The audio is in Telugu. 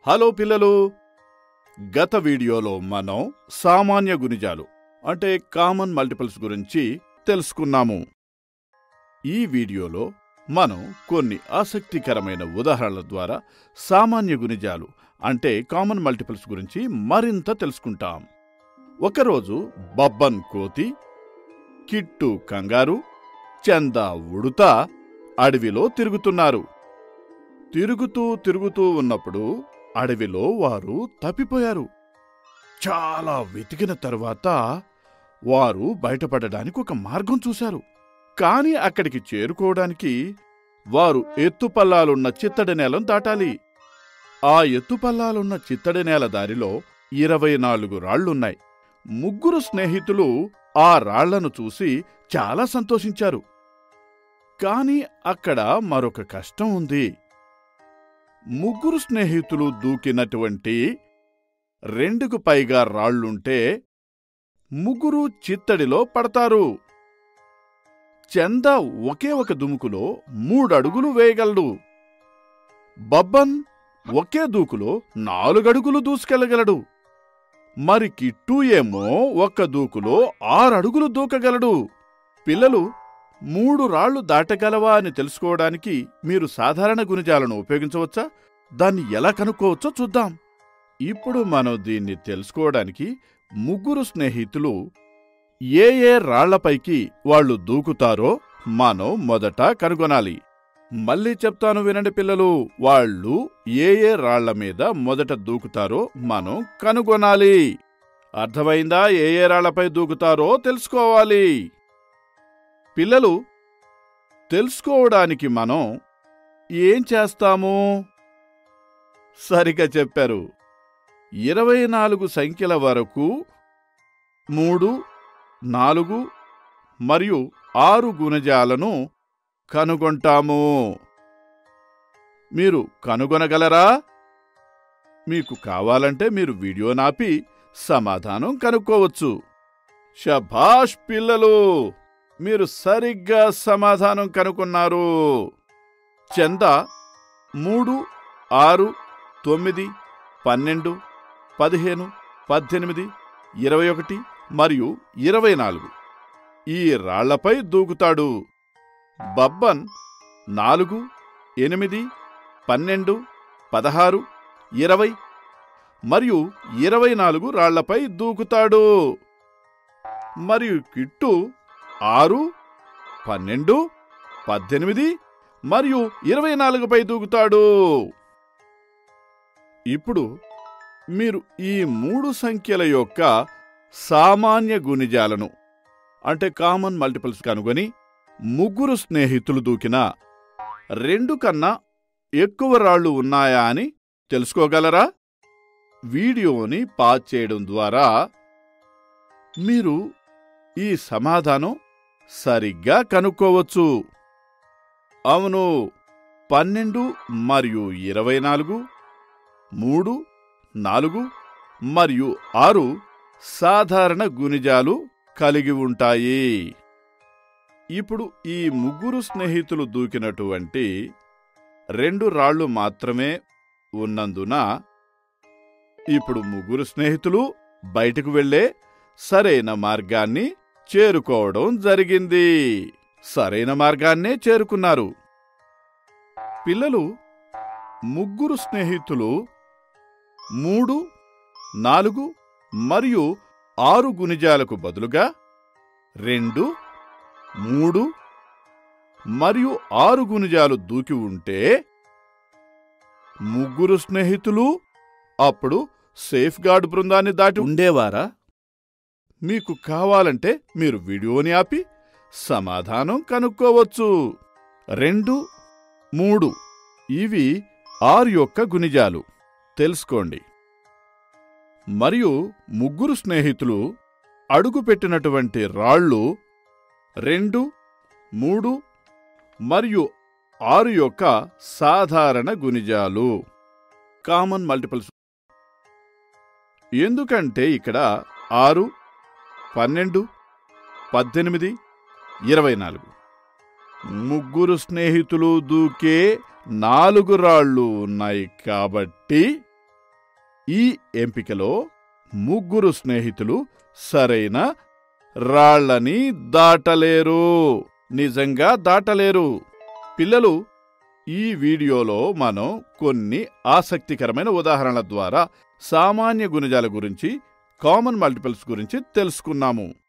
హలో పిల్లలు గత వీడియోలో మనం సామాన్య గుణిజాలు అంటే కామన్ మల్టిపుల్స్ గురించి తెలుసుకున్నాము ఈ వీడియోలో మనం కొన్ని ఆసక్తికరమైన ఉదాహరణల ద్వారా సామాన్య గుణిజాలు అంటే కామన్ మల్టిపుల్స్ గురించి మరింత తెలుసుకుంటాం ఒకరోజు బబ్బన్ కోతి కిట్టు కంగారు చందా ఉడుత అడవిలో తిరుగుతున్నారు తిరుగుతూ తిరుగుతూ ఉన్నప్పుడు అడవిలో వారు తప్పిపోయారు చాలా వెతికిన తరువాత వారు బయటపడడానికి ఒక మార్గం చూశారు కాని అక్కడికి చేరుకోవడానికి వారు ఎత్తుపల్లాలున్న చిత్తడి నేలను దాటాలి ఆ ఎత్తుపల్లాలున్న చిత్తడి నేల దారిలో ఇరవై నాలుగు రాళ్లున్నాయి ముగ్గురు స్నేహితులు ఆ రాళ్లను చూసి చాలా సంతోషించారు కాని అక్కడ మరొక కష్టం ఉంది ముగ్గురు స్నేహితులు దూకినటువంటి రెండుకు పైగా రాళ్లుంటే ముగ్గురు చిత్తడిలో పడతారు చంద ఒకే ఒక దుముకులో మూడడుగులు వేయగలడు బబ్బన్ ఒకే దూకులో నాలుగడుగులు దూసుకెళ్లగలడు మరి కిట్టు ఏమో ఒక్క దూకులో ఆరడుగులు దూకగలడు పిల్లలు మూడు రాళ్లు దాటగలవా అని తెలుసుకోవడానికి మీరు సాధారణ గుణిజాలను ఉపయోగించవచ్చా దాన్ని ఎలా కనుక్కోవచ్చో చూద్దాం ఇప్పుడు మనం దీన్ని తెలుసుకోవడానికి ముగ్గురు స్నేహితులు ఏ ఏ రాళ్లపైకి వాళ్ళు దూకుతారో మనం మొదట కనుగొనాలి మళ్ళీ చెప్తాను వినండి పిల్లలు వాళ్ళు ఏ ఏ రాళ్ల మీద మొదట దూకుతారో మనం కనుగొనాలి అర్థమైందా ఏ ఏ రాళ్లపై దూకుతారో తెలుసుకోవాలి పిల్లలు తెలుసుకోవడానికి మనం ఏం చేస్తాము సరిగా చెప్పారు ఇరవై నాలుగు సంఖ్యల వరకు మూడు నాలుగు మరియు ఆరు గుణజాలను కనుగొంటాము మీరు కనుగొనగలరా మీకు కావాలంటే మీరు వీడియో నాపి సమాధానం కనుక్కోవచ్చు శభాష్ పిల్లలు మీరు సరిగ్గా సమాధానం కనుక్కున్నారు చంద మూడు ఆరు తొమ్మిది పన్నెండు పదిహేను పద్దెనిమిది ఇరవై ఒకటి మరియు ఇరవై నాలుగు ఈ రాళ్లపై దూకుతాడు బబ్బన్ నాలుగు ఎనిమిది పన్నెండు పదహారు ఇరవై మరియు ఇరవై నాలుగు రాళ్లపై దూకుతాడు మరియు కిట్టు ఆరు పన్నెండు పద్దెనిమిది మరియు ఇరవై నాలుగుపై దూకుతాడు ఇప్పుడు మీరు ఈ మూడు సంఖ్యల యొక్క సామాన్య గుణిజాలను అంటే కామన్ మల్టిపుల్స్ కనుగొని ముగ్గురు స్నేహితులు దూకిన రెండు కన్నా ఎక్కువ రాళ్లు ఉన్నాయా అని తెలుసుకోగలరా వీడియోని పాజ్ చేయడం ద్వారా మీరు ఈ సమాధానం సరిగ్గా కనుక్కోవచ్చు అవును పన్నెండు మరియు ఇరవై నాలుగు మూడు నాలుగు మరియు ఆరు సాధారణ గుణిజాలు కలిగి ఉంటాయి ఇప్పుడు ఈ ముగ్గురు స్నేహితులు దూకినటువంటి రెండు రాళ్లు మాత్రమే ఉన్నందున ఇప్పుడు ముగ్గురు స్నేహితులు బయటకు వెళ్లే సరైన మార్గాన్ని చేరుకోవడం జరిగింది సరైన మార్గాన్నే చేరుకున్నారు పిల్లలు ముగ్గురు స్నేహితులు మూడు నాలుగు మరియు ఆరు గుణిజాలకు బదులుగా రెండు మూడు మరియు ఆరు గుణిజాలు దూకి ఉంటే ముగ్గురు స్నేహితులు అప్పుడు సేఫ్ గార్డ్ బృందాన్ని దాటి ఉండేవారా మీకు కావాలంటే మీరు వీడియోని ఆపి సమాధానం కనుక్కోవచ్చు రెండు మూడు ఇవి ఆరు యొక్క గుణిజాలు తెలుసుకోండి మరియు ముగ్గురు స్నేహితులు అడుగుపెట్టినటువంటి రాళ్ళు రెండు మూడు మరియు ఆరు యొక్క సాధారణ గుణిజాలు కామన్ మల్టిపుల్స్ ఎందుకంటే ఇక్కడ ఆరు పన్నెండు పద్దెనిమిది ఇరవై నాలుగు ముగ్గురు స్నేహితులు దూకే నాలుగు రాళ్ళు ఉన్నాయి కాబట్టి ఈ ఎంపికలో ముగ్గురు స్నేహితులు సరైన రాళ్ళని దాటలేరు నిజంగా దాటలేరు పిల్లలు ఈ వీడియోలో మనం కొన్ని ఆసక్తికరమైన ఉదాహరణల ద్వారా సామాన్య గుణిజాల గురించి కామన్ మల్టిపుల్స్ గురించి తెలుసుకున్నాము